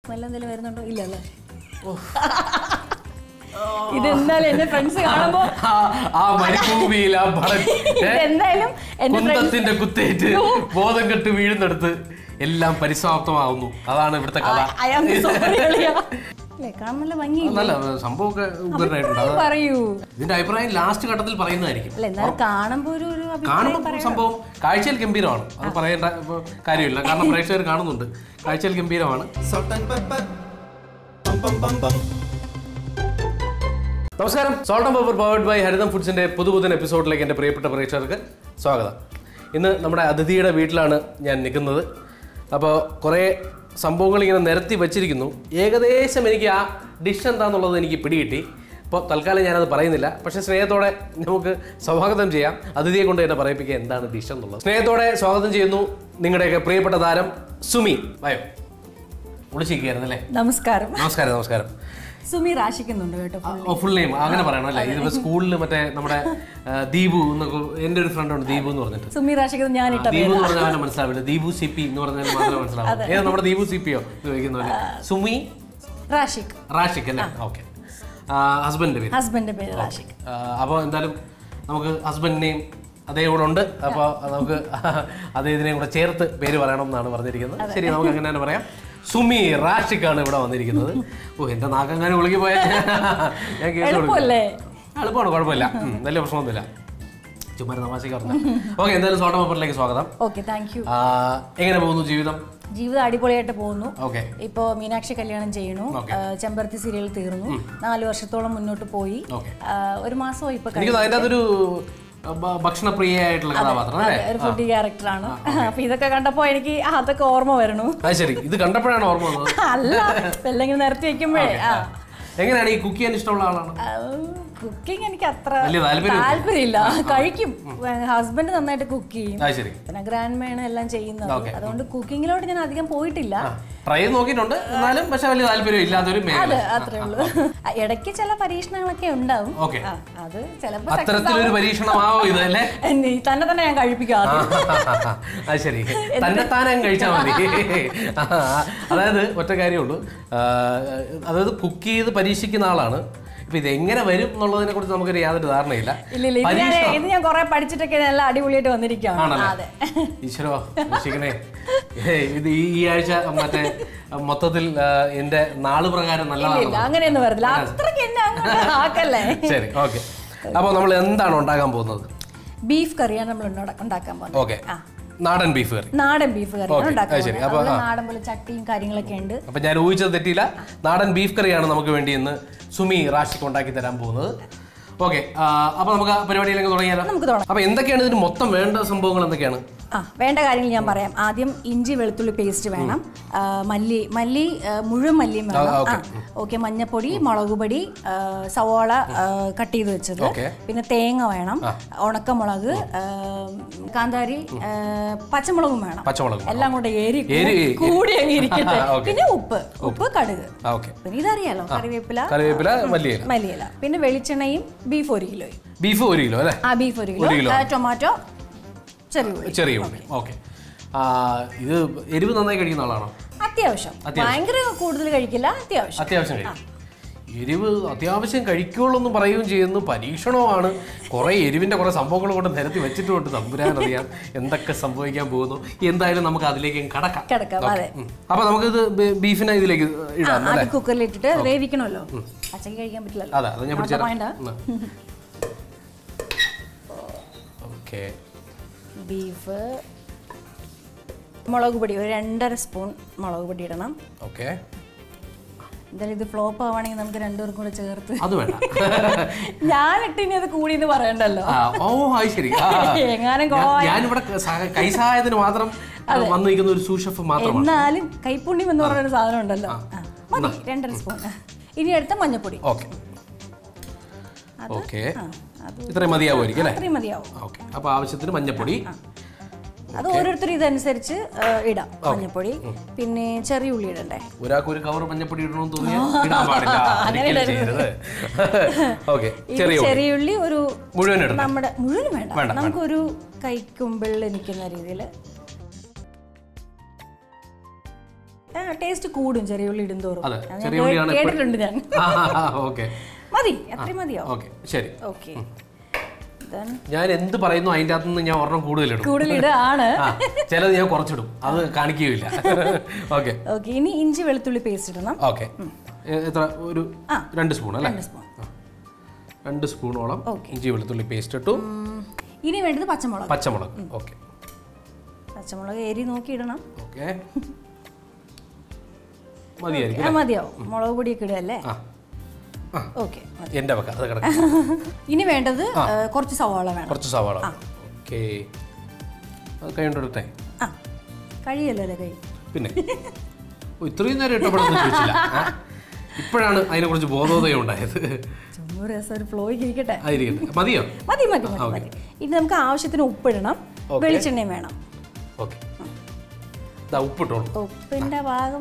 Smell എന്തെങ്കിലും വരുന്നുണ്ടോ ഇല്ലല്ലേ ഇതെന്തായാലും എന്റെ ഫ്രണ്ട്സ് കാണുമ്പോ ആ- ആ മരുഭൂമിയിൽ ആ ഭടൻ ഏ? ഇതെന്തായാലും എന്റെ ഫ്രണ്ട്സ് കുന്തത്തിന്റെ കുത്തേറ്റ് ബോധം കെട്ട് വീഴുന്നെടുത്ത് എല്ലാം പരിസമാപ്തമാവുന്നു അതാണ് ഇവിടുത്തെ കഥ അയാൾ സോറി അല്ലേ കാണാൻ നല്ല ഭംഗിയില്ല നല്ല സംഭവമൊക്കെ ഉഗ്രനായിട്ടുണ്ട് അത് പറയൂ ഇതിന്റെ അഭിപ്രായം ലാസ്റ്റ് ഘട്ടത്തിൽ പറയുന്നതായിരിക്കും അല്ല എന്നാലും കാണുമ്പോ ഒരു ഒരു അഭിപ്രായം കാണുമ്പോൾ സംഭവം കാഴ്ചയിൽ ഗംഭീരമാണ് അത് പറയേണ്ട ഇപ്പൊ കാര്യമില്ല കാരണം പ്രേക്ഷകർ കാണുന്നുണ്ട് കാഴ്ചയിൽ ഗംഭീരമാണ് Salt and pepper. Bum bum bum bum. നമസ്കാരം salt and pepper powered by Haritham ഫുഡ്സിന്റെ പുതുപുതൻ എപ്പിസോഡിലേക്ക് എൻ്റെ പ്രിയപ്പെട്ട പ്രേക്ഷകർക്ക് സ്വാഗതം ഇന്ന് നമ്മുടെ അതിഥിയുടെ വീട്ടിലാണ് ഞാൻ നിൽക്കുന്നത് അപ്പോൾ കുറേ സംഭവങ്ങൾ ഇങ്ങനെ നിരത്തി വച്ചിരിക്കുന്നു ഏകദേശം എനിക്ക് ആ ഡിഷ് എന്താണെന്നുള്ളത് എനിക്ക് പിടികിട്ടി അപ്പോൾ തൽക്കാലം ഞാനത് പറയുന്നില്ല പക്ഷേ സ്നേഹത്തോടെ നമുക്ക് സ്വാഗതം ചെയ്യാം അതിഥിയെ കൊണ്ട് തന്നെ പറയിപ്പിക്കുക എന്താണ് ഡിഷ് എന്നുള്ളത് സ്നേഹത്തോടെ സ്വാഗതം ചെയ്യുന്നു നിങ്ങളുടെയൊക്കെ പ്രിയപ്പെട്ട താരം സുമി വയോ വിളിച്ചിരിക്കുകയായിരുന്നല്ലേ നമസ്കാരം നമസ്കാരം നമസ്കാരം സുമി റാശിക്കുന്നുണ്ട് കേട്ടോ ഓ ഫുൾ നെയിം അങ്ങനെ പറയണം അല്ലേ ഇതിപ്പോ സ്കൂളിൽ മറ്റേ നമ്മുടെ ആ, ദീപു എന്നൊക്കെ എൻ്റെ ഒരു ഫ്രണ്ട് ഉണ്ട് ദീപു എന്ന് പറഞ്ഞിട്ട് സുമി റാശിക്കുന്നത് ഞാൻ ഇട്ട ദീപു എന്ന് പറഞ്ഞാൽ അവനെ മനസ്സിലാവില്ല ദീപു സി പി എന്ന് പറഞ്ഞാൽ മാത്രമേ മനസ്സിലാവും ഏത് നമ്മുടെ ദീപു സി പിയോ ചോദിക്കുന്ന പോലെ സുമി റാഷിക് റാഷിക് അല്ലേ ഓക്കെ ഹസ്ബൻഡിന്റെ പേര് ഹസ്ബൻഡിന്റെ പേര് റാഷിക് അപ്പോൾ എന്തായാലും നമുക്ക് ഹസ്ബൻഡിനെയും അതേ കൂടെ ഉണ്ട് അപ്പോൾ നമുക്ക് അദ്ദേഹത്തിനെയും കൂടെ ചേർത്ത് പേര് പറയണം എന്നാണ് പറഞ്ഞിരിക്കുന്നത് ശരി നമുക്ക് അങ്ങനെ തന്നെ പറയാം സുമി റാഷിക്കാണ് ഇവിടെ വന്നിരിക്കുന്നത് ഓ എൻ്റെ നാക്കങ്ങനെ വിളിക്ക് പോയാൽ ഞാൻ കേസ് കൊടുക്കും എളുപ്പമല്ലേ എളുപ്പമാണ് കുഴപ്പമില്ല ഉം, വലിയ പ്രശ്നമൊന്നുമില്ല ചുമ്മാ ഒരു തമാശക്ക് പറഞ്ഞ ഓക്കെ എന്തായാലും സോട്ട പേപ്പറിലേക്ക് സ്വാഗതം ഓക്കെ താങ്ക് യു ആ, എങ്ങനെ പോകുന്നു ജീവിതം ജീവിതം അടിപൊളിയായിട്ട് പോകുന്നു ഓക്കെ ഇപ്പോ മീനാക്ഷി കല്യാണം ചെയ്യണു Okay. ആ, ചെമ്പരത്തി സീരിയൽ തീർന്നു നാല് വർഷത്തോളം മുന്നോട്ട് പോയി Okay. ആ, ഒരു മാസമായി ഇപ്പൊ എനിക്ക് അതിൻ്റെ അതൊരു ഭക്ഷണപ്രിയയായിട്ടുള്ള കഥാപാത്രം അല്ലേ ഒരു ഫുഡ് ക്യാരക്ടറാണ് അപ്പൊ ഇതൊക്കെ കണ്ടപ്പോ എനിക്ക് ആ, അതൊക്കെ ഓർമ്മ വരണു അത് ശരി ഇത് കണ്ടപ്പോഴാണ് ഓർമ്മ വന്നത് അല്ല എല്ലാം നിർത്തി വെക്കുമ്പോഴേ ആ എങ്ങനെയാണ് ഈ കുക്ക് ചെയ്യാൻ ഇഷ്ടമുള്ള ആളാണ് കുക്കിംഗ് എനിക്ക് അത്ര വലിയ താല്പര്യം താല്പര്യമില്ല കഴിക്കും ഹസ്ബൻഡ് നന്നായിട്ട് കുക്ക് ചെയ്യും അത് ശരി പിന്നെ ഗ്രാൻഡ് മേണ് എല്ലാം ചെയ്യുന്നത് Okay. അതുകൊണ്ട് കുക്കിങ്ങിലോട്ട് ഞാൻ അധികം പോയിട്ടില്ല ട്രൈ ചെയ്ത് നോക്കിയിട്ടുണ്ട് എന്നാലും പക്ഷെ വലിയ താല്പര്യം ഇല്ലാത്തൊരു മേഖല അത് അത്രേ ഉള്ളൂ ആ, ഇടയ്ക്ക് ചില പരീക്ഷണങ്ങളൊക്കെ ഉണ്ടാവും ഓക്കെ ആ, അത് ചിലപ്പോ അത്തരത്തിലൊരു പരീക്ഷണമാവോ ഇത് അല്ലേ നീ തന്നെ തന്നെ ഞാൻ കഴിപ്പിക്കും ആദ്യം അത് ശരി തന്നെത്താനം കഴിച്ചാൽ മതി ആ, അതായത് ഒറ്റ കാര്യമുള്ളൂ ആ, അതായത് കുക്ക് ചെയ്ത് പരീക്ഷിക്കുന്ന ആളാണ് ഇപ്പൊ ഇത് എങ്ങനെ വരും എന്നുള്ളതിനെ കുറിച്ച് നമുക്കൊരു യാതൊരു ധാരണയില്ല ഇല്ല ഇല്ല ഇത് ഞാൻ ഇത് ഞാൻ കുറെ പഠിച്ചിട്ടൊക്കെ നല്ല അടിപൊളിയായിട്ട് വന്നിരിക്കുകയാണ് ആണല്ലേ? അതെ ഈശ്വരോ രക്ഷിക്കണേ ഏയ്, ഇത് ഈ ഈ ആഴ്ച മറ്റേ മൊത്തത്തിൽ ആ, എന്റെ നാള് പ്രകാരം ഇല്ല നല്ലതാണ് അങ്ങനെയൊന്നും വരത്തില്ല അത്രയ്ക്ക് എന്നെ അങ്ങോട്ട് ആക്കല്ലേ ശരി ഓക്കെ അപ്പോൾ നമ്മൾ എന്താണ് ഉണ്ടാക്കാൻ പോകുന്നത് ബീഫ് കറിയാണ് നമ്മൾ ഉണ്ടാ- ഉണ്ടാക്കാൻ പോകുന്നത് ഓക്കെ നാടൻ ബീഫ് കറി നാടൻ ബീഫ് കറിയാണ് Okay, ഉണ്ടാക്കാൻ അത് ശരി. പോകുന്നത് അപ്പൊ, അതുപോലെ നാടൻ പോലെ ചട്ടിയും കാര്യങ്ങളൊക്കെ ഉണ്ട് അപ്പം ഞാൻ ഊഹിച്ചത് തെറ്റിയില്ല നാടൻ ബീഫ് കറിയാണ് നമുക്ക് വേണ്ടി ഇന്ന് സുമി റാഷിക്ക് ഉണ്ടാക്കി തരാൻ പോകുന്നത് ഓക്കെ അപ്പോൾ നമുക്ക് ആ പരിപാടിയിലേക്ക് തുടങ്ങിയാലോ നമുക്ക് തുടങ്ങാം അപ്പോൾ എന്തൊക്കെയാണ് ഇതിന് മൊത്തം വേണ്ട സംഭവങ്ങൾ എന്തൊക്കെയാണ് ആ വേണ്ട കാര്യങ്ങൾ ഞാൻ പറയാം ആദ്യം ഇഞ്ചി വെളുത്തുള്ളി പേസ്റ്റ് വേണം ആ, മല്ലി മല്ലി ആ, മുഴുവൻ മല്ലിയും വേണം ആ, okay. ഓക്കെ മഞ്ഞപ്പൊടി മുളക് പൊടി ആ, സവോള കട്ട് ചെയ്ത് വെച്ചത് Okay. പിന്നെ തേങ്ങ വേണം ഉണക്കമുളക് ആ, കാന്താരി ആ, പച്ചമുളകും വേണം പച്ചമുളക് എല്ലാം കൂടെ ഏരി എരി, എരി. കൂടി അങ്ങ് ഇരിക്കട്ടെ Okay. പിന്നെ ഉപ്പ് ഉപ്പ് കടുക് ആ ഓക്കെ പിന്നെ ഇതറിയാലോ കറിവേപ്പില കറിവേപ്പില മല്ലിയില മല്ലിയില പിന്നെ വെളിച്ചെണ്ണയും ബീഫ് ഒരു കിലോയും ബീഫ് ഒരു കിലോ അല്ലേ ആ ബീഫ് ഒരു ഒരു കിലോ കിലോ. ആ, ടൊമാറ്റോ ചെറിയ ഉള്ളി ചെറിയ ഉള്ളി ഓക്കെ ഇത് എരിവ് നന്നായി കഴിക്കുന്ന ആളാണോ അത്യാവശ്യം ഭയങ്കര കൂടുതൽ കഴിക്കില്ല അത്യാവശ്യം അത്യാവശ്യം കഴിക്കും എരിവ് അത്യാവശ്യം കഴിക്കുള്ളൂ എന്ന് പറയുകയും ചെയ്യുന്നു പരീക്ഷണമാണ് കുറേ എരിവിന്റെ കുറേ സംഭവങ്ങൾ കൊണ്ട് നിരത്തി വെച്ചിട്ടുമുണ്ട് തമ്പുരാൻ അറിയാം എന്തൊക്കെ സംഭവിക്കാൻ പോകുന്നു എന്തായാലും നമുക്ക് അതിലേക്ക് അങ്ങ് കടക്കാം കിടക്കാം അതെ ഉം. അപ്പൊ നമുക്കിത് ബീ- ബീഫിനെ ഇതിലേക്ക് ആ, ഇടാം അല്ലേ ആദ്യം കുക്കറിൽ ഇട്ടിട്ട് വേവിക്കണമല്ലോ പച്ചക്ക് കഴിക്കാൻ പറ്റില്ലല്ലോ അതെ അത് ഞാൻ അവിടെ പിടിച്ചേരാം വേണ്ട. ഓക്കെ ബീഫ് മുളക് പൊടി ഒരു രണ്ടര സ്പൂൺ മുളക് പൊടി ഇടണം ഓക്കെ എന്തായാലും ഇത് ഫ്ലോപ്പ് ആവുകയാണെങ്കിൽ നമുക്ക് രണ്ടുപേർക്കും കൂടെ ചേർത്ത് അത് വേണ്ട ഞാൻ ഇട്ടിനി അത് കൂടി എന്ന് പറയണ്ടല്ലോ ആ, ഓ അത് ശരി ആ. എങ്ങാനും ഞാൻ- ഞാനിവിടെ സഹ- കൈസഹായത്തിന് മാത്രം വന്നു നിൽക്കുന്ന ഒരു സൂഷഫ് മാത്രമാണ് എന്നാലും കൈപ്പുണ്യം എന്ന് പറയുന്ന സാധനം ഉണ്ടല്ലോ ആ, മതി രണ്ടര സ്പൂൺ ഇനി അടുത്ത മഞ്ഞപ്പൊടി ഓക്കെ ഓക്കെ ആ, അത് ഇത്രയും മതിയാവുമായിരിക്കും അല്ലേ അത്രയും മതിയാവും ഓക്കെ അപ്പൊ ആവശ്യത്തിന് മഞ്ഞപ്പൊടി അത് ഓരോരുത്തരും ഇതനുസരിച്ച് ആ, ഇടാം മഞ്ഞപ്പൊടി പിന്നെ ചെറിയ ഉള്ളി ഇടണ്ടേ ഒരാൾക്ക് ഒരു കവർ മഞ്ഞപ്പൊടി ഇടണമെന്ന് തോന്നിയാൽ ഇടാൻ പാടില്ല ഒരിക്കലും ചെയ്യരുത് ഓക്കെ ഈ ചെറിയ ഉള്ളി. ചെറിയ ഉള്ളി ഒരു മുഴുവൻ ഇടണം നമ്മുടെ മുഴുവൻ വേണ്ട വേണ്ട, നമുക്കൊരു കൈക്കുമ്പിളിൽ നിൽക്കുന്ന രീതിയിൽ ടേസ്റ്റ് കൂടും ചെറിയ ഉള്ളി ഇടുന്തോറും അതെ, അത് ഞാൻ ചെറിയ ഉള്ളിയാണ് എപ്പോഴും- കേട്ടിട്ടുണ്ട് ഞാൻ ഓക്കെ മതി അത്രയും മതിയോ ഓക്കെ ശരി ഓക്കെ ദെൻ ഞാൻ എന്ത് പറയുന്നു അതിൻ്റെ അകത്തുനിന്ന് ഞാൻ ഒരെണ്ണം കൂടുതലിടും കൂടുതലിടാണ് ആ ചിലത് ഞാൻ കുറച്ചിടും അത് കാണിക്കുകയില്ല ഓക്കെ ഓക്കെ ഇനി ഇഞ്ചി വെളുത്തുള്ളി പേസ്റ്റ് ഇടണം ഓക്കെ എത്ര ഒരു രണ്ട് സ്പൂൺ അല്ലേ രണ്ട് സ്പൂൺ രണ്ട് സ്പൂണോളം ഇഞ്ചി വെളുത്തുള്ളി പേസ്റ്റ് ഇട്ടു ഉം, ഇനി വേണ്ടത് പച്ചമുളക് പച്ചമുളക് ഓക്കെ പച്ചമുളക് എരി നോക്കി ഇടണം ഓക്കെ മതിയായിരിക്കും ആ, മതിയോ മുളക് പൊടിയൊക്കെ ഇടുകയല്ലേ ആ ആ. ഓക്കെ എൻ്റെ വക്ക അത് കിടക്കും ഇനി വേണ്ടത് ഏ, കുറച്ച് സവാള വേണം കുറച്ച് സവാള ഓക്കെ അത് കൈകൊണ്ടെടുത്തേ ആ കഴിയല്ലോ അല്ലേ കൈ പിന്നെ ഓ, ഇത്രയും നേരം ഇട്ടപ്പെടുന്ന ചോദിച്ചില്ല ആ? ഇപ്പോഴാണ് അതിനെക്കുറിച്ച് ബോധോദയം ഉണ്ടായത് ചുമ്മാ ഒരു രസം ഒരു ഫ്ലോയ്ക്ക് ഇരിക്കട്ടെ ആയിരിക്കട്ടെ മതിയോ മതി മതി മതി മതി ഇനി നമുക്ക് ആവശ്യത്തിന് ഉപ്പിടണം വെളിച്ചെണ്ണയും വേണം ഓക്കെ ഇതാ ഉപ്പിട്ടോളൂ ഉപ്പിന്റെ ഭാഗം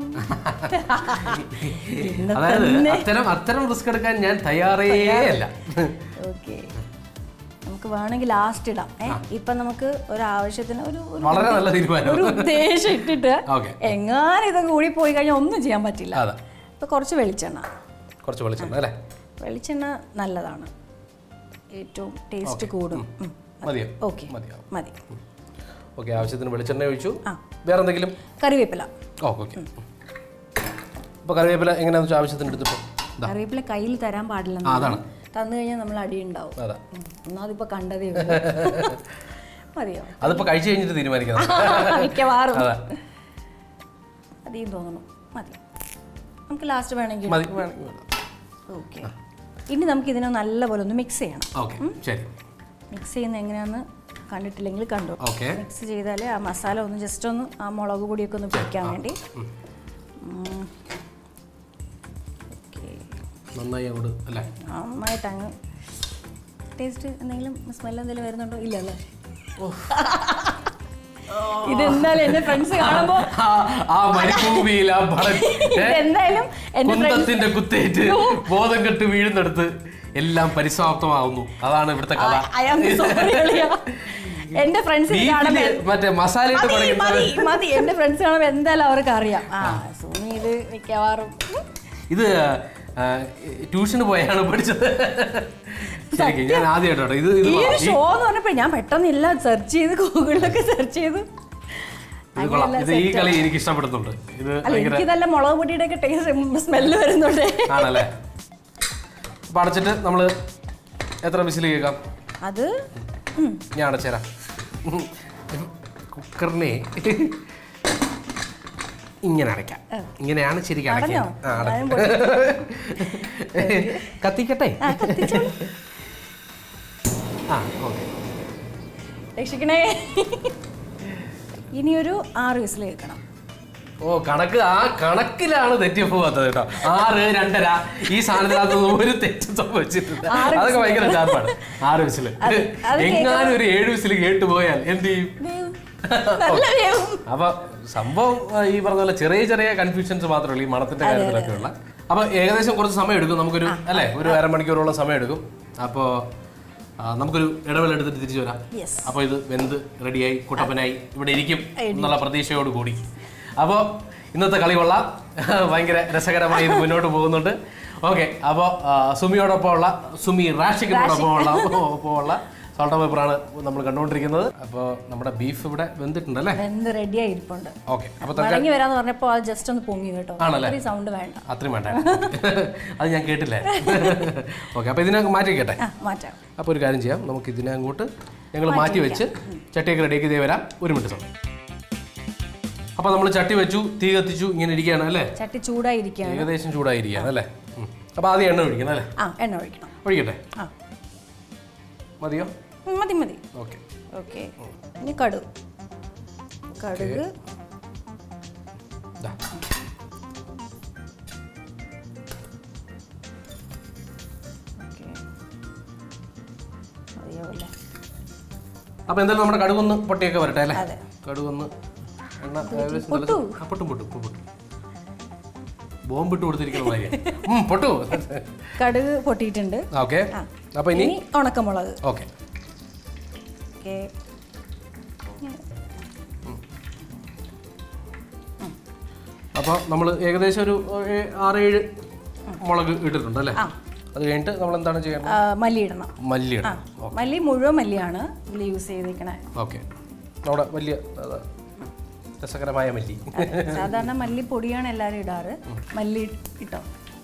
അതായത് അത്തരം അത്തരം റിസ്ക് എടുക്കാൻ ഞാൻ തയ്യാറേ അല്ല ഓക്കെ നമുക്ക് വേണമെങ്കിൽ ലാസ്റ്റ് ഇടാം ഏ ഇപ്പൊ നമുക്ക് ഒരു ആവശ്യത്തിന് ഒരു ഒരു വളരെ നല്ല തീരുമാനം ഒരു ഉദ്ദേശം ഇട്ടിട്ട് ഓക്കെ എങ്ങാനും ഇത് കൂടി പോയി കഴിഞ്ഞാൽ ഒന്നും ചെയ്യാൻ പറ്റില്ല അതെ ഇപ്പൊ കുറച്ച് വെളിച്ചെണ്ണ കുറച്ച് വെളിച്ചെണ്ണ അല്ലേ വെളിച്ചെണ്ണ നല്ലതാണ് ഏറ്റവും ടേസ്റ്റ് കൂടും ഉം. മതിയോ ഓക്കെ മതിയാവും മതി ഓക്കെ ആവശ്യത്തിന് വെളിച്ചെണ്ണ ഒഴിച്ചു ആ. വേറെ എന്തെങ്കിലും കറിവേപ്പില ഓ ഓക്കെ അപ്പോൾ കറിവേപ്പില എങ്ങനെയാണെന്ന് വെച്ചാൽ ആവശ്യത്തിന് എടുത്തിട്ട് ഇതാ കറിവേപ്പില കയ്യിൽ തരാൻ പാടില്ല ആ, അതാണ്. തന്നു കഴിഞ്ഞാൽ നമ്മൾ അടി ഉണ്ടാവും അതാ ഉം. ഒന്നാമതിപ്പോ കണ്ടതേ ഉള്ളൂ. മതിയോ അതിപ്പോൾ കഴിച്ചു കഴിഞ്ഞിട്ട് തീരുമാനിക്കുന്നത് മിക്കവാറും അതെ അധികം തോന്നുന്നു മതി നമുക്ക് ലാസ്റ്റ് വേണമെങ്കിൽ മതി വേണമെങ്കിൽ വേണം. ഓക്കെ ഇനി നമുക്ക് ഇതിനെ നല്ലപോലെ ഒന്ന് മിക്സ് ചെയ്യണം ഓക്കെ ശരി മിക്സ് ചെയ്യുന്ന എങ്ങനെയാന്ന് കണ്ടിട്ടില്ലെങ്കിൽ കണ്ടു ഓക്കെ മിക്സ് ചെയ്താൽ ആ മസാല ഒന്ന് ജസ്റ്റ് ഒന്ന് ആ മുളക് പൊടിയൊക്കെ ഒന്ന് പിടിക്കാൻ വേണ്ടി ഓക്കെ നന്നായി അങ്ങോട്ട് അല്ലേ നന്നായിട്ട് അങ്ങ് ടേസ്റ്റ് എന്തെങ്കിലും സ്മെൽ എന്തെങ്കിലും വരുന്നുണ്ടോ ഇല്ലല്ലേ ഇതെന്തായാലും എന്റെ ഫ്രണ്ട്സ് കാണുമ്പോ ആ ആ മരുഭൂമിയിൽ ആ ഭടൻ ഏ? ഇതെന്തായാലും എന്റെ ഫ്രണ്ട്സ് കുന്തത്തിന്റെ കുത്തേറ്റ് ബോധം കെട്ട് വീഴുന്നെടുത്ത് എല്ലാം പരിസമാപ്തമാവുന്നു അതാണ് ഇവിടുത്തെ കഥ ഐ ആം സോറി എന്റെ ഫ്രണ്ട്സ് കാണുമ്പോ ബീഫില് മറ്റേ മസാല ഇട്ട് മതി, പണിക്കുന്നത് മതി മതി എന്റെ ഫ്രണ്ട്സ് കാണുമ്പോ എന്തായാലും അവർക്ക് അറിയാം ആ സുനി ഇത് മിക്കവാറും ഇത് ആ, ട്യൂഷന് പോയാണ് പഠിച്ചത് ശരിക്കും ഞാൻ ആദ്യമായിട്ടോ ഇത് ഇത് ഈ കൊള്ളാം. ഒരു ഷോ എന്ന് പറഞ്ഞപ്പോ ഞാൻ പെട്ടെന്ന് ഇല്ല സെർച്ച് ചെയ്ത് ഗൂഗിളിലൊക്കെ സെർച്ച് ചെയ്ത് ഇത് കൊള്ളാം ഇത് ഈ കളി എനിക്ക് ഇഷ്ടപ്പെടുന്നുണ്ട് ഇത് അല്ല എനിക്ക് നല്ല മുളക് പൊടിയുടെ ഒക്കെ ടേസ്റ്റ് സ്മെല്ല് വരുന്നുണ്ട് ആണല്ലേ അപ്പൊ അടച്ചിട്ട് നമ്മള് എത്ര വിസിൽ കേൾക്കാം അത് ഉം, ഞാൻ അടച്ചുതരാം കുക്കറിനെ ഇങ്ങനെ അടയ്ക്കാം ഇങ്ങനെയാണ് ശരിക്കും അടഞ്ഞോ? അടയ്ക്കാം ആ, അട- ഞാനും പൊട്ടി. കത്തിക്കട്ടെ ആ, കത്തിച്ചോളൂ. ആ ഓക്കെ രക്ഷിക്കണേ ഇനിയൊരു ആറ് വിസിൽ കേൾക്കണം ഓ കണക്ക് ആ കണക്കിലാണ് തെറ്റി പോകാത്തത് കേട്ടോ ആറ് രണ്ടര ഈ സാധനത്തിനകത്തൊന്നും ഒരു തെറ്റ് സംഭവിച്ചിട്ടില്ല ആറ് അതൊക്കെ ഭയങ്കര ചാർപ്പാണ് ആറ് വിസില് അത് അത് എങ്ങാനും ഒരു ഏഴ് വിസില് കേട്ടു പോയാൽ എന്ത് ചെയ്യും വേവും. നല്ല വേവും അപ്പൊ സംഭവം ആ, ഈ പറഞ്ഞ പോലെ ചെറിയ ചെറിയ കൺഫ്യൂഷൻസ് മാത്രമേ ഉള്ളൂ ഈ മണത്തിന്റെ കാര്യത്തിലൊക്കെ ഉള്ള അപ്പൊ ഏകദേശം കുറച്ച് സമയം എടുക്കും നമുക്കൊരു അല്ലെ ഒരു അരമണിക്കൂറോളം സമയം എടുക്കും അപ്പോ ആ, നമുക്കൊരു ഇടവേള എടുത്തിട്ട് തിരിച്ചു വരാം Yes. അപ്പോൾ ഇത് വെന്ത് റെഡിയായി കുട്ടപ്പനായി ഇവിടെ ഇരിക്കും എന്നുള്ള പ്രതീക്ഷയോട് കൂടി അപ്പോൾ ഇന്നത്തെ കളി കൊള്ളാം ഭയങ്കര രസകരമായി ഇത് മുന്നോട്ട് പോകുന്നുണ്ട് ഓക്കെ അപ്പോൾ സുമിയോടൊപ്പം ഉള്ള സുമി റാഷിക്കിനോടൊപ്പം ഉള്ള ഒപ്പം ഉള്ള സോൾട്ട പേപ്പറാണ് നമ്മൾ കണ്ടുകൊണ്ടിരിക്കുന്നത് അപ്പോൾ നമ്മുടെ ബീഫ് ഇവിടെ വെന്തിട്ടുണ്ട് അല്ലേ വെന്ത് റെഡി ആയിരിപ്പുണ്ട് ഓക്കെ അപ്പോൾ തൽക്കാലം മടങ്ങി വരാന്ന് പറഞ്ഞപ്പോ അത് ജസ്റ്റ് ഒന്ന് പൊങ്ങി കേട്ടോ ആണല്ലേ? അത്രയും സൗണ്ട് വേണ്ട അത്രയും വേണ്ട അത് ഞാൻ കേട്ടില്ലേ ഓക്കെ അപ്പോൾ ഇതിനെ മാറ്റി വെക്കട്ടെ ആ മാറ്റാം അപ്പോൾ ഒരു കാര്യം ചെയ്യാം നമുക്ക് ഇതിനെ അങ്ങോട്ട് ഞങ്ങൾ മാറ്റി വെച്ച് ചട്ടിയൊക്കെ റെഡിയാക്കി ഇതേ വരാം ഒരു മിനിറ്റ് സമയം അപ്പോൾ നമ്മൾ ചട്ടി വെച്ചു തീ കത്തിച്ചു ഇങ്ങനെ ഇരിക്കുകയാണ് അല്ലേ ചട്ടി ചൂടായിരിക്കുകയാണ് ഏകദേശം ചൂടായിരിക്കുകയാണ് അല്ലേ അപ്പോൾ ആദ്യം എണ്ണ ഒഴിക്കണം അല്ലേ ആ എണ്ണ ഒഴിക്കണം ഒഴിക്കട്ടെ ആ മതിയോ ഉം, മതി മതി ഓക്കെ ഓക്കെ ഇനി കടുക് കടുക് ഓക്കെ മതിയാവല്ലേ അപ്പോൾ എന്തായാലും നമ്മുടെ കടുകൊന്ന് പൊട്ടിയൊക്കെ വരട്ടെ അല്ലേ അതെ. കടുകൊന്ന് എണ്ണ ഏകദേശം നല്ല- ആ, പൊട്ടും പൊട്ടും ഇപ്പൊ പൊട്ടും ബോംബ് ഇട്ട് കൊടുത്തിരിക്കുന്ന മാതിരിയാണ് പൊട്ടു കടുക് പൊട്ടിയിട്ടുണ്ട് ഓക്കെ ആ. അപ്പോൾ ഇനി ഇനി ഉണക്കമുളക് ഓക്കെ ഓക്കെ അപ്പോൾ നമ്മൾ ഏകദേശം ഒരു ഏ- ആറേഴ് മുളക് ഇട്ടിട്ടുണ്ട് അല്ലേ അത് കഴിഞ്ഞിട്ട് നമ്മൾ എന്താണ് ചെയ്യേണ്ടത് ആ, മല്ലി ഇടണം മല്ലി ആ ഇടണം മല്ലി മുഴുവൻ മല്ലിയാണ് ഇതിൽ യൂസ് ചെയ്തിരിക്കണേ ഓക്കെ നമ്മുടെ വലിയ അത് രസകരമായ മല്ലി അതെ. സാധാരണ മല്ലി പൊടിയാണ് എല്ലാവരും ഇടാറ് മല്ലി ഇട്ടോ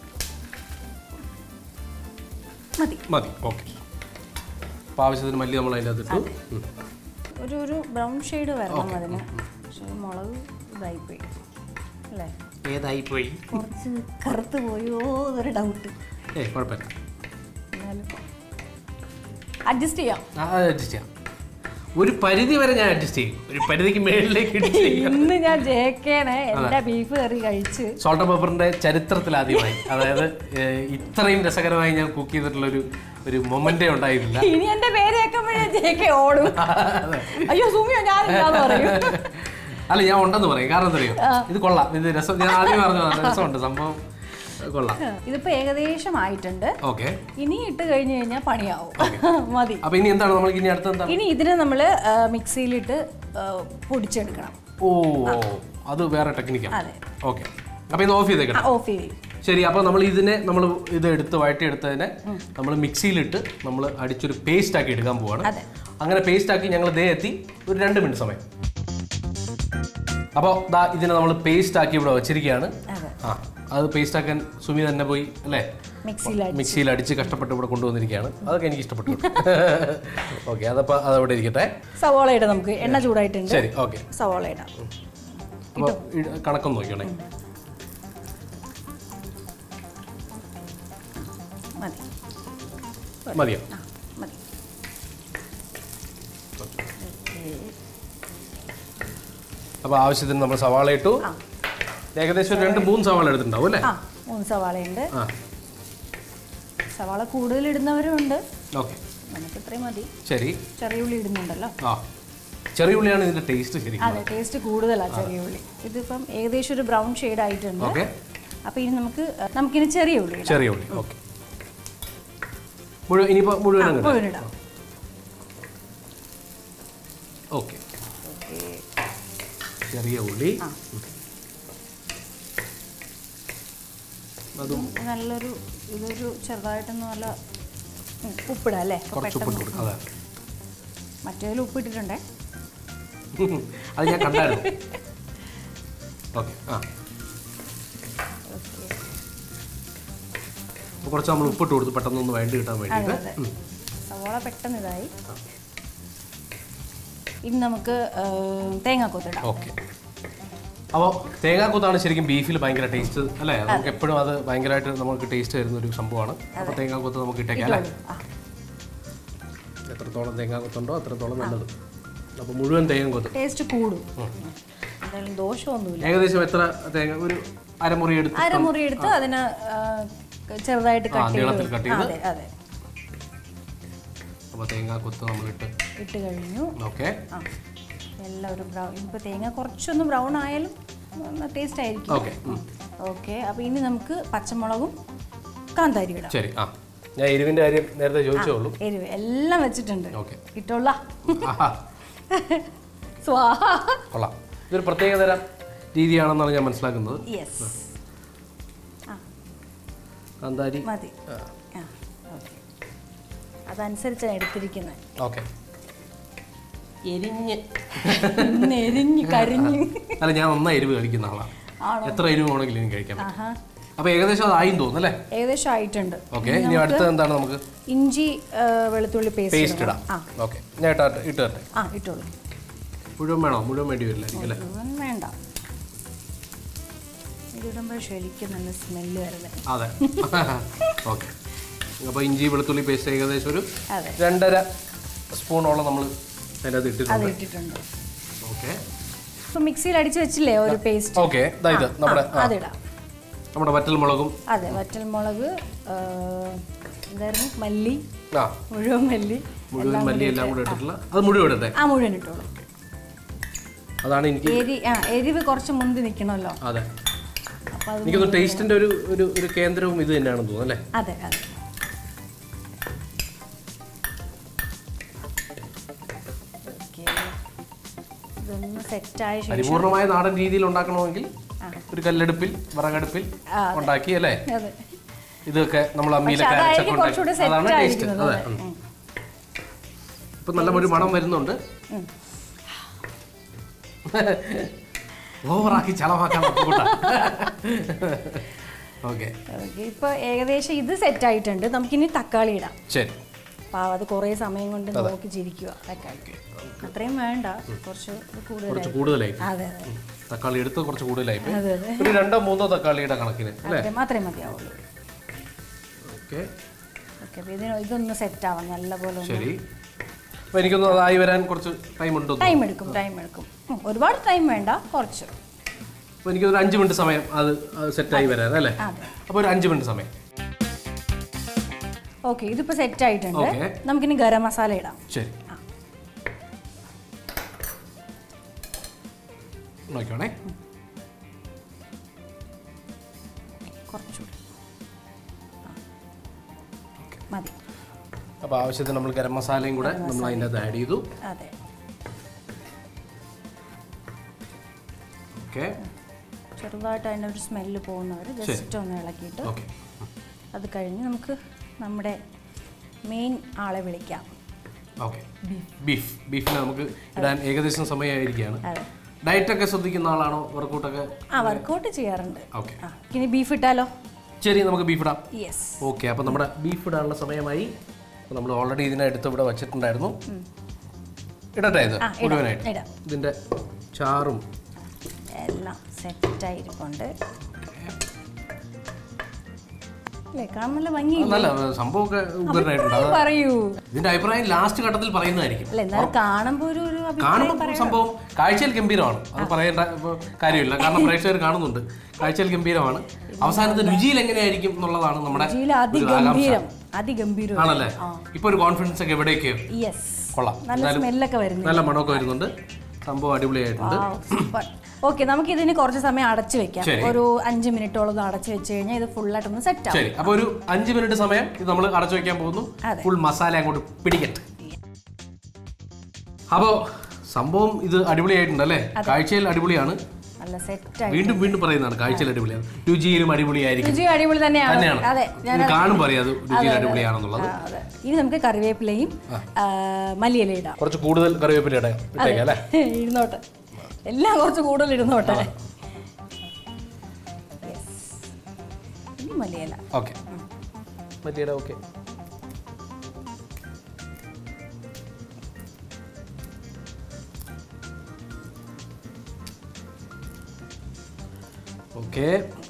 മതി മതി ഓക്കെ അപ്പോൾ ആവശ്യത്തിന് മല്ലി നമ്മൾ അതിൻ്റെ അകത്ത് ഇട്ടു ഉം. ഒരു ഒരു ബ്രൗൺ ഷെയ്ഡ് വരണം അതിന് പക്ഷേ മുളക് ഇതായിപ്പോയി അല്ലേ ഏതായി പോയി കുറച്ച് കറുത്ത് പോയോ എന്നൊരു ഡൗട്ട് ഏയ് കുഴപ്പമില്ല എന്നാലും അഡ്ജസ്റ്റ് ചെയ്യാം ആ, അത് അഡ്ജസ്റ്റ് ചെയ്യാം ഒരു പരിധി വരെ ഞാൻ അഡ്ജസ്റ്റ് ചെയ്യും ഒരു പരിധിക്ക് മേളിലേക്ക് അഡ്ജസ്റ്റ് ചെയ്യും ഇന്ന് ഞാൻ ജേക്കേനെ എന്റെ ബീഫ് കറി കഴിച്ച് സോൾട്ട് പേപ്പറിന്റെ ചരിത്രത്തിൽ ആദ്യമായി അതായത് ഏഹ്, ഇത്രയും രസകരമായി ഞാൻ കുക്ക് ചെയ്തിട്ടുള്ള ഒരു ഒരു മൊമെന്റേ ഉണ്ടായിരുന്നില്ല ഇനി എന്റെ പേര് കേൾക്കുമ്പോഴേ ജേക്കെ ഓടും അയ്യോ സുമിയോ ഞാനില്ലാന്ന് പറയും അല്ല ഞാൻ ഉണ്ടെന്ന് പറയും കാരണം എന്താ അറിയോ ഇത് കൊള്ളാം ഇത് രസം ഞാൻ ആദ്യം പറഞ്ഞു രസമുണ്ട് സംഭവം കൊള്ളാം ഇതിപ്പോ ഏകദേശം ആയിട്ടുണ്ട് ഓക്കെ ഇനി ഇട്ട് കഴിഞ്ഞു കഴിഞ്ഞാൽ പണിയാവും മതി അപ്പൊ ഇനി എന്താണ് നമ്മൾക്ക് ഇനി അടുത്ത എന്താണ് ഇനി ഇതിനെ നമ്മൾ മിക്സിയിലിട്ട് ആ, പൊടിച്ചെടുക്കണം ഓ അത് വേറെ ടെക്നിക്കാണ് അതെ ഓക്കെ അപ്പൊ ഇത് ഓഫ് ചെയ്തേക്കണം ഓഫ് ചെയ്ത് ശരി അപ്പോൾ നമ്മൾ ഇതിനെ നമ്മൾ ഇത് എടുത്ത് വഴറ്റിയെടുത്തതിനെ നമ്മൾ മിക്സിയിലിട്ട് നമ്മൾ അടിച്ചൊരു പേസ്റ്റ് ആക്കി എടുക്കാൻ പോവാണ് അതെ. അങ്ങനെ പേസ്റ്റ് ആക്കി ഞങ്ങൾ ദേ എത്തി ഒരു രണ്ട് മിനിറ്റ് സമയം അപ്പോൾ ദാ ഇതിനെ നമ്മൾ പേസ്റ്റ് ആക്കി ഇവിടെ വെച്ചിരിക്കുകയാണ് അതെ ആ അത് പേസ്റ്റ് ആക്കാൻ സുമി തന്നെ പോയി അല്ലേ മിക്സിയിൽ മിക്സിയിൽ അടിച്ച് കഷ്ടപ്പെട്ട് ഇവിടെ കൊണ്ടുവന്നിരിക്കുകയാണ് അതൊക്കെ എനിക്ക് ഇഷ്ടപ്പെട്ടു ഓക്കെ അതപ്പോൾ അതവിടെ ഇരിക്കട്ടെ സവോള ഇടാം നമുക്ക് എണ്ണ ചൂടായിട്ടുണ്ട് ശരി ഓക്കെ സവോള ഇടാം അപ്പോൾ കണക്കൊന്ന് നോക്കിയോണേ മതി മതിയോ ആ മതി അപ്പോൾ ആവശ്യത്തിന് നമ്മൾ സവാള ഇട്ടു ആ ഏകദേശം ഒരു രണ്ട് മൂന്ന് സവാള എടുത്തിട്ടുണ്ടാവും അല്ലേ ആ മൂന്ന് സവാളയുണ്ട് ആ സവാള കൂടുതൽ ഇടുന്നവരും ഉണ്ട് ഓക്കെ നമുക്ക് ഇത്രയും മതി ശരി ചെറിയ ഉള്ളി ഇടുന്നുണ്ടല്ലോ ആ ചെറിയ ഉള്ളിയാണ് ഇതിന്റെ ടേസ്റ്റ് ശരിക്കും അതെ ടേസ്റ്റ് കൂടുതലാണ് ചെറിയ ഉള്ളി ഇതിപ്പം ഏകദേശം ഒരു ബ്രൗൺ ഷെയ്ഡ് ആയിട്ടുണ്ട് ഓക്കെ അപ്പൊ ഇനി നമുക്ക് അഹ്, നമുക്കിനി ചെറിയ ഉള്ളി ഇടാം ചെറിയ ഉള്ളി ഓക്കെ മുഴുവൻ ഇനിയിപ്പോൾ മുഴുവൻ അങ്ങ് മുഴുവൻ ഇടാം ഓക്കെ ചെറിയ ഉള്ളി ആ. അതും നല്ലൊരു ഇതൊരു ചെറുതായിട്ടൊന്ന് നല്ല ഉം, ഉപ്പിടാം അല്ലേ അപ്പൊ കുറച്ച് ഉപ്പിട്ട് പെട്ടെന്ന് കൊടുക്കും അതെ മറ്റേതിൽ ഉപ്പിട്ടിട്ടുണ്ടേ അത് ഞാൻ കണ്ടായിരുന്നു ഓക്കെ ആ ഓക്കെ അപ്പോൾ കുറച്ച് നമ്മൾ ഉപ്പിട്ട് കൊടുത്ത് പെട്ടെന്ന് ഒന്ന് വേണ്ടി കിട്ടാൻ അതെ വേണ്ടിയിട്ട് അതെ സവോള പെട്ടെന്ന് ഇതായി ഇനി നമുക്ക് തേങ്ങാക്കൊത്തിടാം ഓക്കെ അപ്പോൾ തേങ്ങാക്കൂത്താണ് ശരിക്കും ബീഫിൽ ഭയങ്കര ടേസ്റ്റ് അല്ലേ നമുക്ക് എപ്പോഴും അത് ഭയങ്കരമായിട്ട് നമുക്ക് ടേസ്റ്റ് തരുന്ന ഒരു സംഭവമാണ് അപ്പോൾ തേങ്ങാക്കൂത്ത് നമുക്ക് ഇട്ടേക്കാം അല്ലേ ആ എത്രത്തോളം തേങ്ങാക്കൊത്തുണ്ടോ അത്രത്തോളം നല്ലത് അപ്പോൾ മുഴുവൻ തേങ്ങാക്കൊത്ത് ടേസ്റ്റ് കൂടും എന്തായാലും ദോഷമൊന്നുമില്ല ഏകദേശം എത്ര തേങ്ങ ഒരു അരമുറി എടുത്ത് അരമുറി എടുത്ത് അതിന് ആ, ചെറുതായിട്ട് ആ കട്ട് നീളത്തിൽ കട്ട് ചെയ്ത് അതെ അതെ അപ്പോൾ തേങ്ങാക്കൊത്ത് നമ്മളിട്ട് ഇട്ട് കഴിഞ്ഞു ഓക്കെ ആ എല്ലാം ഒരു ബ്രൗൺ ഇപ്പോൾ തേങ്ങ കുറച്ചൊന്ന് ബ്രൗൺ ആയാലും ടേസ്റ്റ് ആയിരിക്കും ഓക്കെ ഓക്കെ അപ്പോൾ ഇനി നമുക്ക് പച്ചമുളകും കാന്താരി ഇടാം ശരി ആ ഞാൻ എരിവിൻ്റെ കാര്യം നേരത്തെ ചോദിച്ചോളൂ എരിവ് എല്ലാം വെച്ചിട്ടുണ്ട് ഓക്കെ ഇട്ടോള ആഹാ സ്വാഹ കൊള്ളാം ഇതൊരു പ്രത്യേകതരം രീതിയാണെന്നാണ് ഞാൻ മനസ്സിലാക്കുന്നത് യെസ് ആ കാന്താരി മതി ആ ഓക്കെ അതനുസരിച്ചാണ് എടുത്തിരിക്കുന്നത് ഓക്കെ എരിഞ്ഞ് ഇന്ന് എരിഞ്ഞ് കരിഞ്ഞ് അല്ല ഞാൻ നന്നായി എരിവ് കഴിക്കുന്ന ആളാണ് ആണോ എത്ര എരിവ് വേണമെങ്കിലും എനിക്ക് കഴിക്കാൻ പറ്റും ആഹാ അപ്പോൾ ഏകദേശം അതായും തോന്നുന്നു അല്ലേ ഏകദേശം ആയിട്ടുണ്ട് ഓക്കെ ഇനി അടുത്തത് എന്താണ് നമുക്ക് ഇഞ്ചി ആ, വെളുത്തുള്ളി പേസ്റ്റ് പേസ്റ്റ് ഇടാം ആ ഓക്കെ ഞാൻ ഇട്ടാ ഇട്ട് തരട്ടെ ആ ഇട്ടോളൂ മുഴുവൻ വേണോ മുഴുവൻ വേണ്ടി വരില്ലായിരിക്കും അല്ലേ മുഴുവൻ വേണ്ട ഇതിടുമ്പോൾ ശരിക്കും നല്ല സ്മെല്ല് വരുന്നത് അതെ ഓക്കെ അപ്പോൾ ഇഞ്ചി വെളുത്തുള്ളി പേസ്റ്റ് ഏകദേശം ഒരു അതെ രണ്ടര സ്പൂണോളം നമ്മൾ അതിനകത്ത് അത് ഇട്ടിട്ടുണ്ട് ഇട്ടിട്ടുണ്ട് ഓക്കെ ഇപ്പൊ മിക്സിയിൽ അടിച്ചു വെച്ചില്ലേ ഒരു പേസ്റ്റ് ഓക്കെ ഇതായത് നമ്മുടെ ആ, അതിടാം നമ്മുടെ വറ്റൽ മുളകും അതെ വറ്റൽമുളക് ആ, എന്തായിരുന്നു മല്ലി ആ മുഴുവൻ മല്ലി മുഴുവൻ മല്ലി എല്ലാം കൂടെ ഇട്ടിട്ടുള്ള അത് മുഴുവൻ ഇടട്ടെ ആ മുഴുവൻ ഇട്ടോളൂ അതാണ് എനിക്ക് എരി ആ എരിവ് കുറച്ച് മുന്തി നിൽക്കണമല്ലോ അതെ അപ്പൊ അത് എനിക്കൊന്ന് ടേസ്റ്റിന്റെ ഒരു ഒരു ഒരു കേന്ദ്രവും ഇത് തന്നെയാണെന്ന് തോന്നുന്നു അല്ലേ അതെ അതെ ഓക്കെ ഇതൊന്ന് സെറ്റായ ശേഷം പരിപൂർണമായ നാടൻ രീതിയിൽ ഉണ്ടാക്കണമെങ്കിൽ ആ ഒരു കല്ലെടുപ്പിൽ വിറകടുപ്പിൽ ഉണ്ടാക്കി അല്ലേ അതെ ഇതൊക്കെ നമ്മൾ അമ്മിയിലൊക്കെ പക്ഷെ അരച്ചൊക്കെ അതായിരിക്കും കുറച്ചുകൂടെ ഉണ്ടാക്കി set അതാണ് ടേസ്റ്റ് ആയിരിക്കുന്നത്, അതെ അതെ. ഉം. ഇപ്പൊ നല്ല ഒരു മണം വരുന്നുണ്ട് ഓവറാക്കി ചളവാക്കാൻ കൂട്ടാ ഓക്കെ ഓക്കെ ഇപ്പൊ ഏകദേശം ഇത് സെറ്റ് ആയിട്ടുണ്ട് നമുക്കിനി തക്കാളി ഇടാം ശരി പാവ അത് കുറേ സമയം കൊണ്ട് നോക്കി ചിരിക്കുക തക്കാളി അത്രയും വേണ്ട കുറച്ച് കൂടുതലായി കുറച്ച് കൂടുതലായി അതെ അതെ തക്കാളി എടുത്ത് കുറച്ച് കൂടുതലായി പോയി. അതെ അതെ ഒരു രണ്ടോ മൂന്നോ തക്കാളിയുടെ കണക്കിന് അല്ലേ അത്രയും മാത്രമേ മതിയാവുള്ളൂ ഓക്കെ ഓക്കെ അപ്പോൾ ഇതിന് ഇതൊന്ന് സെറ്റ് ആവാം നല്ലപോലെ ഒന്ന് ശരി അപ്പൊ എനിക്കൊന്ന് അതായി വരാൻ കുറച്ച് ടൈം ഉണ്ടോ ടൈം എടുക്കും ടൈം എടുക്കും ഉം, ഒരുപാട് ടൈം വേണ്ട കുറച്ച് അപ്പൊ എനിക്കൊരു അഞ്ച് മിനിറ്റ് സമയം അത് സെറ്റായി വരാൻ അല്ലേ അതെ അപ്പൊ ഒരു അഞ്ച് മിനിറ്റ് സമയം ഓക്കെ ഇതിപ്പോൾ സെറ്റ് ആയിട്ടുണ്ട് ഓക്കെ. നമുക്കിനി ഗരം മസാല ഇടാം ശരി ആ. നോക്കിയോണേ കുറച്ചുകൂടി ആ. മതി അപ്പോൾ ആവശ്യത്തിന് നമ്മൾ ഗരം മസാലയും കൂടെ നമ്മൾ അതിൻ്റെ അകത്ത് ആഡ് ചെയ്തു അതെ ഓക്കെ ചെറുതായിട്ട് അതിൻ്റെ ഒരു സ്മെല്ല് പോകുന്നവർ ജസ്റ്റ് ഒന്ന് ഇളക്കിയിട്ട് ഓക്കെ അത് കഴിഞ്ഞ് നമുക്ക് നമ്മുടെ മെയിൻ ആളെ വിളിക്കാം ഓക്കെ ബീഫ് ബീഫിന് നമുക്ക് ഇടാൻ ഏകദേശം സമയമായിരിക്കുകയാണ് അതെ ഡയറ്റൊക്കെ ശ്രദ്ധിക്കുന്ന ആളാണോ വർക്കൗട്ടൊക്കെ ആ വർക്കൗട്ട് ചെയ്യാറുണ്ട് ഓക്കെ ആ ഇനി ബീഫ് ഇട്ടാലോ ശരി നമുക്ക് ബീഫ് ഇടാം യെസ് ഓക്കെ അപ്പോൾ നമ്മുടെ ബീഫ് ഇടാനുള്ള സമയമായി അപ്പോൾ നമ്മൾ ഓൾറെഡി ഇതിനടുത്ത് ഇവിടെ വെച്ചിട്ടുണ്ടായിരുന്നു ഇടട്ടെ ഇത് ആ, ഇടാം, മുഴുവനായിട്ട് ഇടാം. ഇതിൻ്റെ ചാറും എല്ലാം സെറ്റായിരിക്കുന്നുണ്ട് അല്ലേ കാണാൻ നല്ല ഭംഗി നല്ല സംഭവമൊക്കെ ഉഗ്രനായിട്ടുണ്ട് അത് പറയൂ ഇതിന്റെ അഭിപ്രായം ലാസ്റ്റ് ഘട്ടത്തിൽ പറയുന്നതായിരിക്കും അല്ല എന്നാലും കാണുമ്പോൾ ഒരു ഒരു അഭിപ്രായം കാണുമ്പോൾ സംഭവം കാഴ്ചയിൽ ഗംഭീരമാണ് അത് പറയേണ്ട ഇപ്പൊ കാര്യമില്ല കാരണം പ്രേക്ഷകർ കാണുന്നുണ്ട് കാഴ്ചയിൽ ഗംഭീരമാണ് അവസാനത്തെ രുചിയിൽ എങ്ങനെയായിരിക്കും എന്നുള്ളതാണ് നമ്മുടെ രുചിയിൽ ഒരു ആകാംക്ഷ അതിഗംഭീരം അതിഗംഭീരം ആണല്ലേ ഇപ്പൊ ഒരു കോൺഫിഡൻസ് ഒക്കെ എവിടെയൊക്കെയോ യെസ് കൊള്ളാം നല്ല സ്മെല്ലൊക്കെ വരുന്നു നല്ല മണമൊക്കെ വരുന്നുണ്ട് സംഭവം അടിപൊളിയായിട്ടുണ്ട് സൂപ്പർ ഓക്കെ നമുക്ക് ഇതിന് കുറച്ച് സമയം അടച്ചു വെക്കാം ശരി. ഒരു അഞ്ച് മിനിറ്റോളം ഒന്ന് അടച്ചു വെച്ച് കഴിഞ്ഞാൽ ഇത് ഫുള്ളായിട്ടൊന്ന് സെറ്റ് ആവും ശരി അപ്പൊ ഒരു അഞ്ച് മിനിറ്റ് സമയം ഇത് നമ്മൾ അടച്ചു വെക്കാൻ പോകുന്നു അതെ. ഫുൾ മസാല അങ്ങോട്ട് പിടിക്കട്ടെ അപ്പോ സംഭവം ഇത് അടിപൊളിയായിട്ടുണ്ട് അല്ലേ കാഴ്ചയിൽ അടിപൊളിയാണ് നല്ല സെറ്റ് ആയി വീണ്ടും വീണ്ടും പറയുന്നതാണ് കാഴ്ചയിൽ അടിപൊളിയാണ് രുചിയിലും അടിപൊളിയായിരിക്കും രുചി അടിപൊളി തന്നെയാണ് തന്നെയാണ് അതെ ഞാൻ ഇത് കാണുമ്പോൾ അറിയാം അത് രുചിയിൽ അടിപൊളിയാണെന്നുള്ളത് ആ, അതെ ഇനി നമുക്ക് കറിവേപ്പിലയും ആ, മല്ലിയില ഇടാം കുറച്ച് കൂടുതൽ കറിവേപ്പില ഇടാം ഇട്ടേക്കാം അല്ലേ ഇരുന്നോട്ടെ എല്ലാം കുറച്ച് കൂടുതൽ ഇരുന്നോട്ടെ Yes. ഇനി മല്ലിയില ഓക്കെ മല്ലിയുടെ ഓക്കെ ഓക്കെ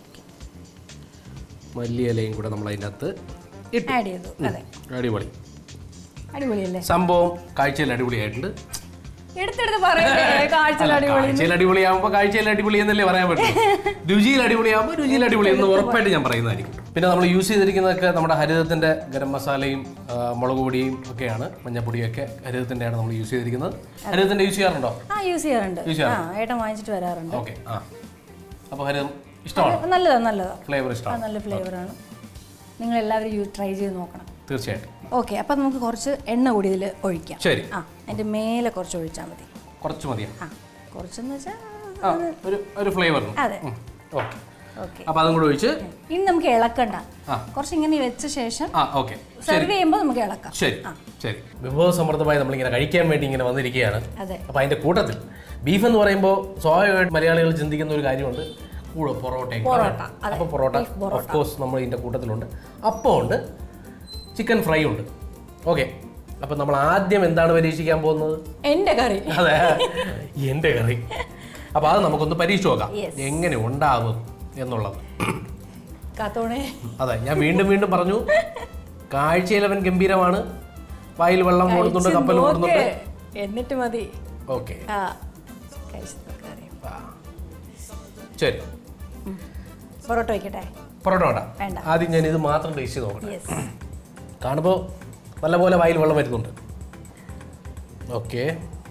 മല്ലിയിലയും കൂടെ നമ്മൾ അതിൻ്റെ അകത്ത് ഇട്ടു ആഡ് ചെയ്തു അതെ അടിപൊളി അടിപൊളിയല്ലേ സംഭവം കാഴ്ചയിൽ അടിപൊളിയായിട്ടുണ്ട് എടുത്തെടുത്ത് പറയണ്ടേ കാഴ്ച അടിപൊളി കാഴ്ചയിൽ അടിപൊളിയാകുമ്പോൾ കാഴ്ചയിൽ അടിപൊളി എന്നല്ലേ പറയാൻ പറ്റും രുചിയിൽ അടിപൊളിയാകുമ്പോൾ രുചിയിൽ അടിപൊളി എന്ന് ഉറപ്പായിട്ട് ഞാൻ പറയുന്നതായിരിക്കും പിന്നെ നമ്മൾ യൂസ് ചെയ്തിരിക്കുന്നതൊക്കെ നമ്മുടെ ഹരിതത്തിന്റെ ഗരം മസാലയും ആ, മുളക് പൊടിയും ഒക്കെയാണ് മഞ്ഞപ്പൊടിയും ഒക്കെ ഹരിതത്തിന്റെയാണ് നമ്മൾ യൂസ് ചെയ്തിരിക്കുന്നത് ഹരിതത്തിന്റെ യൂസ് ചെയ്യാറുണ്ടോ ആ യൂസ് ചെയ്യാറുണ്ട് Use ആ ഏട്ടൻ വാങ്ങിച്ചിട്ട് വരാറുണ്ട് ഓക്കെ ആ അപ്പോൾ ഹരിതം ഇഷ്ടമാണ് നല്ലതാ നല്ലതാ ഫ്ലേവർ ആ ഇഷ്ടമാണ് നല്ല ഫ്ലേവറാണ് നിങ്ങൾ എല്ലാവരും ട്രൈ ചെയ്ത് നോക്കണം തീർച്ചയായിട്ടും ഓക്കെ അപ്പം നമുക്ക് കുറച്ച് എണ്ണ കൂടി ഇതിൽ ഒഴിക്കാം ശരി ആ അതിൻ്റെ മേലെ കുറച്ച് ഒഴിച്ചാൽ മതി കുറച്ച് മതിയോ ആ കുറച്ചെന്ന് വെച്ചാൽ ആ ഒരു ഒരു ഫ്ലേവർ അതെ ഓക്കെ ഓക്കെ അപ്പോൾ അതും കൂടെ ഒഴിച്ച് ഇനി നമുക്ക് ഇളക്കണ്ട ആ. കുറച്ച് ഇങ്ങനെ വെച്ച ശേഷം ആ ഓക്കെ സെർവ് ചെയ്യുമ്പോൾ നമുക്ക് ഇളക്കാം ശരി ശരി വിഭവസമൃദ്ധമായി നമ്മളിങ്ങനെ കഴിക്കാൻ വേണ്ടി ഇങ്ങനെ വന്നിരിക്കുകയാണ് അതെ അപ്പോൾ അതിൻ്റെ കൂട്ടത്തിൽ ബീഫ് എന്ന് പറയുമ്പോൾ സ്വാഭാവികമായിട്ട് മലയാളികൾ ചിന്തിക്കുന്ന ഒരു കാര്യമുണ്ട് കൂടെ പൊറോട്ടയും പൊറോട്ട, അതെ. അപ്പോൾ parotta Beef parotta. Of course നമ്മൾ ഇതിൻ്റെ കൂട്ടത്തിലുണ്ട് അപ്പം ഉണ്ട് ചിക്കൻ ഫ്രൈ ഉണ്ട് ഓക്കെ അപ്പം നമ്മൾ ആദ്യം എന്താണ് പരീക്ഷിക്കാൻ പോകുന്നത് എൻ്റെ കറി അതെ എൻ്റെ കറി അപ്പോൾ അത് നമുക്കൊന്ന് പരീക്ഷിച്ച് നോക്കാം Yes. എങ്ങനെ ഉണ്ടാകും എന്നുള്ളത് കാത്തോണേ അതെ ഞാൻ വീണ്ടും വീണ്ടും പറഞ്ഞു കാഴ്ചയിൽ അവൻ ഗംഭീരമാണ് വായിൽ വെള്ളം ഓടുന്നുണ്ട് കഴിച്ച് കപ്പൽ നോക്ക്. ഓടുന്നുണ്ട് എന്നിട്ട് മതി ഓക്കെ ആ കഴിച്ച് നോക്കാറിയാം ശരി പൊറോട്ട വയ്ക്കട്ടെ പൊറോട്ട വേണ്ട വേണ്ട. ആദ്യം ഞാൻ ഇത് മാത്രം ടേസ്റ്റ് ചെയ്ത് നോക്കട്ടെ യെസ് കാണുമ്പോൾ നല്ലപോലെ വായിൽ വെള്ളം വരുന്നുണ്ട് ഓക്കെ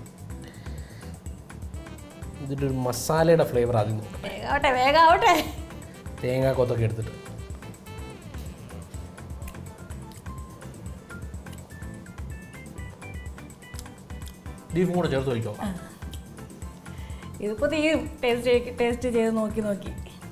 ഇതിൻ്റെ ഒരു മസാലയുടെ ഫ്ലേവർ ആദ്യം നോക്കാം വേഗാവട്ടെ വേഗാവട്ടെ തേങ്ങാ കൊത്തൊക്കെ എടുത്തിട്ട് ബീഫും കൂടെ ചേർത്ത് വയ്ക്കോ ഇതിപ്പോ തീരും ടേസ്റ്റ് ടേസ്റ്റ് ചെയ്ത് നോക്കി നോക്കി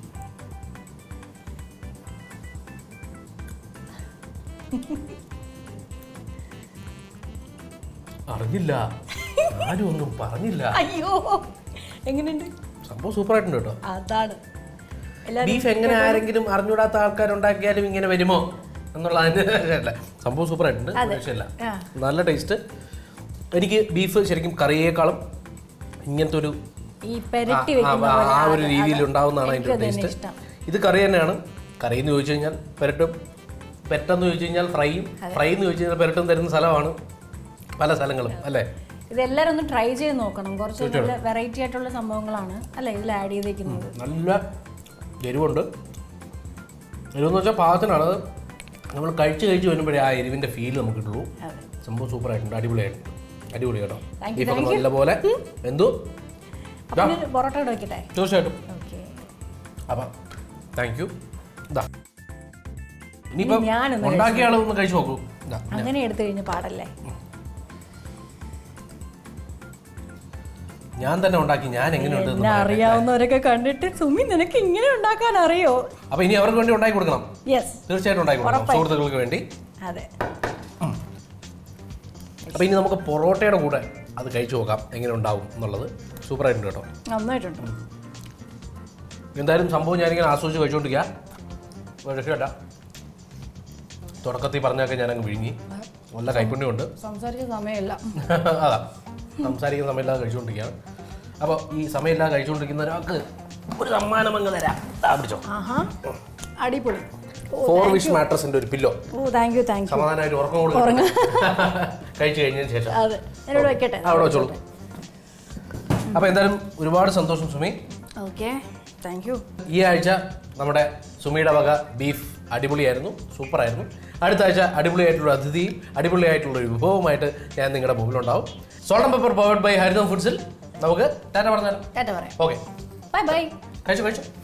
അറിഞ്ഞില്ല ആരും ഒന്നും പറഞ്ഞില്ല അയ്യോ എങ്ങനെയുണ്ട് സംഭവം സൂപ്പർ ആയിട്ടുണ്ട് കേട്ടോ അതാണ് എല്ലാരും ബീഫ് എങ്ങനെ ആരെങ്കിലും അറിഞ്ഞൂടാത്ത ആൾക്കാരുണ്ടാക്കിയാലും ഇങ്ങനെ വരുമോ എന്നുള്ള അതിന് അല്ല സംഭവം സൂപ്പർ ആയിട്ടുണ്ട് അതെ. രക്ഷയില്ല ആ. നല്ല ടേസ്റ്റ് എനിക്ക് ബീഫ് ശരിക്കും കറിയേക്കാളും ഇങ്ങനത്തെ ഒരു ഈ പെരട്ടി ആ, വെക്കുന്ന ആ, പോലെ ആ ഒരു അത് രീതിയിൽ അത് ഉണ്ടാവുന്നതാണ് എനിക്കും അതിൻ്റെ അത് തന്നെ ടേസ്റ്റ് ഇഷ്ടം ഇത് കറി തന്നെയാണ് കറി എന്ന് ചോദിച്ചു കഴിഞ്ഞാൽ പെരട്ടും പെട്ടെന്ന് ചോദിച്ചു കഴിഞ്ഞാൽ ഫ്രൈയും ഫ്രൈ എന്ന് ചോദിച്ചു കഴിഞ്ഞാൽ പെരട്ടും തരുന്ന സ്ഥലമാണ് പല സ്ഥലങ്ങളും അല്ലേ ഇതെല്ലാരും ഒന്ന് ട്രൈ ചെയ്ത് നോക്കണം കുറച്ച് നല്ല വെറൈറ്റി ആയിട്ടുള്ള സംഭവങ്ങളാണ് അല്ലേ ഇതിൽ ആഡ് ചെയ്തേക്കുന്നത് നല്ല എരിവുണ്ട് എരിവെന്ന് വെച്ചാൽ പാകത്തിനാണ് അത് നമ്മൾ കഴിച്ച് കഴിച്ച് വരുമ്പോഴേ ആ എരിവിൻ്റെ ഫീൽ നമുക്ക് കിട്ടുള്ളൂ അതെ സംഭവം സൂപ്പർ ആയിട്ടുണ്ട് അടിപൊളിയായിട്ടുണ്ട് അടിപൊളി കേട്ടോ Thank you, ബീഫൊക്കെ thank you. നല്ലപോലെ എന്തു അപ്പം ഇനി പൊറോട്ട കൂടെ വെക്കട്ടെ തീർച്ചയായിട്ടും ഓക്കെ അപ്പം താങ്ക് യു ഇതാ ഇനിയിപ്പം ഇനി ഞാനൊന്ന് ഉണ്ടാക്കിയ ആളൊന്ന് കഴിച്ചു നോക്കൂ ഇതാ അങ്ങനെ എടുത്തു കഴിഞ്ഞ പാടല്ലേ ഞാൻ തന്നെ ഉണ്ടാക്കി ഞാൻ എങ്ങനെയുണ്ട് എന്ന് എന്നെ പറയട്ടെ. അറിയാവുന്നവരൊക്കെ കണ്ടിട്ട് സുമി നിനക്ക് ഇങ്ങനെ ഉണ്ടാക്കാൻ അറിയോ അപ്പൊ ഇനി അവർക്ക് വേണ്ടി ഉണ്ടാക്കി കൊടുക്കണം യെസ് തീർച്ചയായിട്ടും ഉണ്ടാക്കി കൊടുക്കണം ഉറപ്പായും. സുഹൃത്തുക്കൾക്ക് വേണ്ടി അതെ അപ്പൊ ഇനി നമുക്ക് പൊറോട്ടയുടെ കൂടെ അത് കഴിച്ചു നോക്കാം എങ്ങനെ ഉണ്ടാവും എന്നുള്ളത് സൂപ്പർ ആയിട്ടുണ്ട് കേട്ടോ നന്നായിട്ടുണ്ട് എന്തായാലും സംഭവം ഞാനിങ്ങനെ ആസ്വദിച്ച് കഴിച്ചുകൊണ്ടിരിക്കുക ഒരു രക്ഷയല്ല തുടക്കത്തിൽ പറഞ്ഞൊക്കെ ഞാനങ്ങ് വിഴുങ്ങി നല്ല കൈപ്പുണ്യമുണ്ട് സംസാരിച്ച സമയമില്ല അതാ സംസാരിക്കുന്ന സമയമില്ലാതെ കഴിച്ചുകൊണ്ടിരിക്കുകയാണ് അപ്പോൾ ഈ സമയമില്ലാതെ കഴിച്ചുകൊണ്ടിരിക്കുന്ന ഒരാൾക്ക് ഒരു സമ്മാനം അങ്ങ് തരാം ദാ പിടിച്ചോ ആഹാ അടിപൊളി ഫോർ വിഷ് മാട്രസിന്റെ ഒരു pillow oh thank you thank you സമാധാനമായിട്ട് ഉറക്കം കൊടുക്കും കഴിച്ചു കഴിഞ്ഞതിന് ശേഷം അതെ എന്നോട് വെക്കട്ടെ അവിടെ വെച്ചോളൂ അപ്പോൾ എന്തായാലും ഒരുപാട് സന്തോഷം സുമി ഓക്കെ താങ്ക് യു ഈ ആഴ്ച നമ്മുടെ സുമിയുടെ വക ബീഫ് അടിപൊളിയായിരുന്നു സൂപ്പറായിരുന്നു അടുത്ത ആഴ്ച അടിപൊളിയായിട്ടുള്ള അതിഥി അടിപൊളിയായിട്ടുള്ള ഒരു വിഭവമായിട്ട് ഞാൻ നിങ്ങളുടെ മുമ്പിലുണ്ടാവും salt and pepper powered by Haritham ഫുഡ്സിൽ നമുക്ക് ടാറ്റ പറഞ്ഞാലോ ടാറ്റ പറയാം ഓക്കെ ബൈ ബൈ കഴിച്ചു കഴിച്ചു